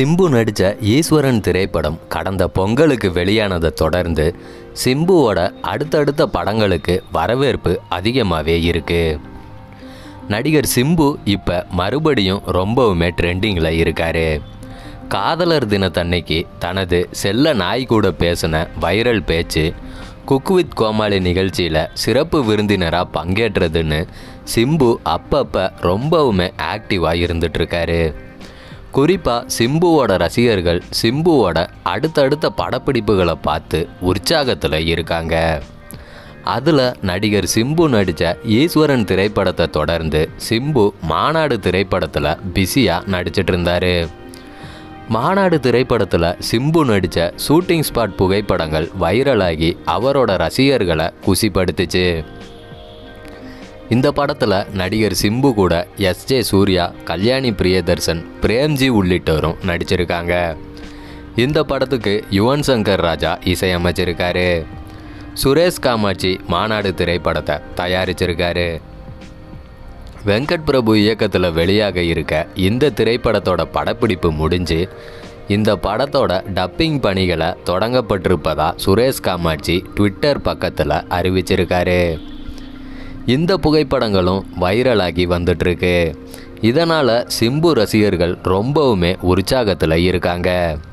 சிம்பு நடித்த ஈஸ்வரன் திரைப்படம் கடந்த பொங்கலுக்கு வெளியானதை தொடர்ந்து சிம்புவோட அடுத்தடுத்த படங்களுக்கு வரவேற்பு அதிகமாகவே இருக்கு நடிகர் சிம்பு இப்போ மறுபடியும் ரொம்பவுமே ட்ரெண்டிங்கில் இருக்காரு காதலர் தினத்தன்னைக்கு தனது செல்ல நாய் கூட பேசின வைரல் பேச்சு குக் வித் கோமாளி நிகழ்ச்சியில் சிறப்பு விருந்தினராக பங்கேற்றதுன்னு சிம்பு அப்பப்போ ரொம்பவுமே ஆக்டிவாக இருந்துட்டுருக்காரு குறிப்பாக சிம்புவோட ரசிகர்கள் சிம்புவோட அடுத்தடுத்த படப்பிடிப்புகளை பார்த்து உற்சாகத்தில் இருக்காங்க அதில் நடிகர் சிம்பு நடித்த ஈஸ்வரன் திரைப்படத்தை தொடர்ந்து சிம்பு மாநாடு திரைப்படத்தில் பிஸியாக நடிச்சிட்டு இருந்தார் மாநாடு திரைப்படத்தில் சிம்பு நடித்த ஷூட்டிங் ஸ்பாட் புகைப்படங்கள் வைரலாகி அவரோட ரசிகர்களை குசிப்படுத்துச்சு இந்த படத்தில் நடிகர் சிம்பு கூட எஸ் ஜே சூர்யா கல்யாணி பிரியதர்சன் பிரேம்ஜி உள்ளிட்டோரும் நடிச்சிருக்காங்க இந்த படத்துக்கு யுவன் சங்கர் ராஜா இசையமைச்சிருக்காரு சுரேஷ் காமாட்சி மாநாடு திரைப்படத்தை தயாரிச்சிருக்காரு வெங்கட் பிரபு இயக்கத்தில் வெளியாக இருக்க இந்த திரைப்படத்தோட படப்பிடிப்பு முடிஞ்சு இந்த படத்தோட டப்பிங் பணிகளை தொடங்கப்பட்டிருப்பதா சுரேஷ் காமாட்சி ட்விட்டர் பக்கத்தில் அறிவிச்சிருக்காரு இந்த புகைப்படங்களும் வைரலாகி வந்துட்டுருக்கு இதனால் சிம்பு ரசிகர்கள் ரொம்பவுமே உற்சாகத்தில் இருக்காங்க